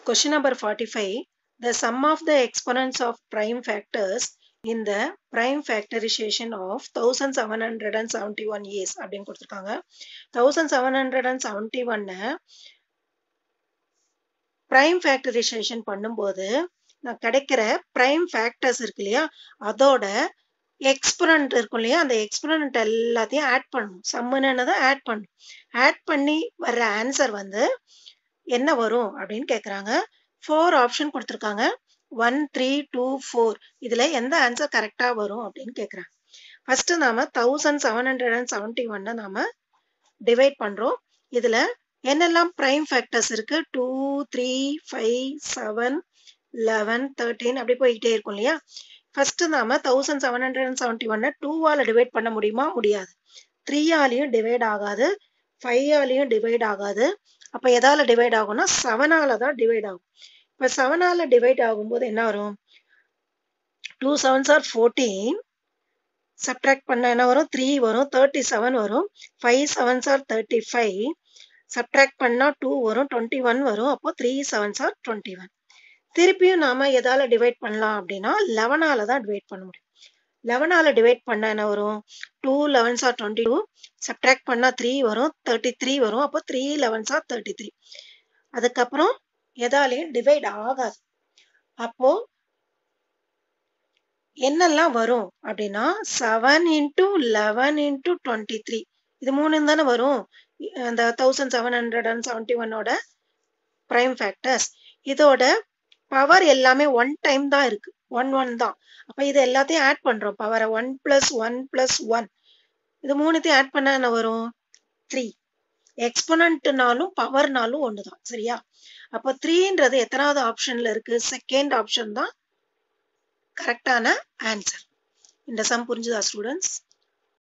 Question number 45. The sum of the exponents of prime factors in the prime factorization of 1771 is அப்படின்னு கொடுத்துருக்காங்க 1771 prime factorization பண்ணும்போது நான் கிடைக்கிற prime factors இருக்கு இல்லையா அதோட எக்ஸ்பரண்ட் இருக்கும் இல்லையா அந்த எக்ஸ்பரண்ட் எல்லாத்தையும் ஆட் பண்ணணும் சம்முன்னு ஆட் பண்ணணும் ஆட் பண்ணி வர்ற ஆன்சர் வந்து என்ன வரும் அப்படின்னு கேட்குறாங்க ஃபோர் ஆப்ஷன் கொடுத்துருக்காங்க ஒன் த்ரீ டூ ஃபோர் இதில் எந்த ஆன்சர் கரெக்டாக வரும் அப்படின்னு கேட்குறாங்க ஃபஸ்ட்டு நாம thousand seven hundred and seventy ஒன்னை நாம டிவைட் பண்ணுறோம் இதில் என்னெல்லாம் ப்ரைம் ஃபேக்டர்ஸ் இருக்கு two three five seven eleven thirteen அப்படி போய்கிட்டே இருக்கும் இல்லையா ஃபர்ஸ்ட் நாம thousand seven hundred and seventy ஒன்னை டூவால் டிவைட் பண்ண முடியுமா முடியாது த்ரீயாலையும் டிவைட் ஆகாது ஃபைவாலையும் டிவைட் ஆகாது அப்போ எதால டிவைட் ஆகும்னா செவனால தான் டிவைட் ஆகும் இப்போ செவனால டிவைட் ஆகும்போது என்ன வரும் two sevens are fourteen subtract பண்ண என்ன வரும் த்ரீ வரும் தேர்ட்டி செவன் வரும் five sevens are thirty five subtract பண்ணால் டூ வரும் டுவெண்ட்டி ஒன் வரும் அப்போ three sevens are twenty one திருப்பியும் நாம எதால டிவைட் பண்ணலாம் அப்படின்னா லெவனால தான் டிவைட் பண்ண முடியும் லெவனால டிவைட் பண்ண என்ன வரும் two elevens are twenty two subtract பண்ணா த்ரீ வரும் தேர்ட்டி த்ரீ வரும் அப்போ three elevens are thirty three அதுக்கப்புறம் எதாலையும் டிவைட் ஆகாது அப்போ என்னெல்லாம் வரும் அப்படின்னா seven into eleven into twenty three இது மூணு தானே வரும் அந்த thousand seven hundred and seventy ஒன்னோட ப்ரைம் ஃபேக்டர்ஸ் இதோட பவர் எல்லாமே ஒன் டைம் தான் இருக்கு ஒன் ஒன் தான் அப்போ இது எல்லாத்தையும் ஆட் பண்றோம் பவரை one plus one plus one இது மூணுத்தையும் ஆட் பண்ண என்ன வரும் த்ரீ எக்ஸ்பொனண்ட்னாலும் பவர்னாலும் ஒன்று தான் சரியா அப்போ த்ரீன்றது எத்தனாவது ஆப்ஷன்ல இருக்கு செகண்ட் ஆப்ஷன் தான் கரெக்டான ஆன்சர் இந்த சம் புரிஞ்சுதா ஸ்டூடெண்ட்ஸ்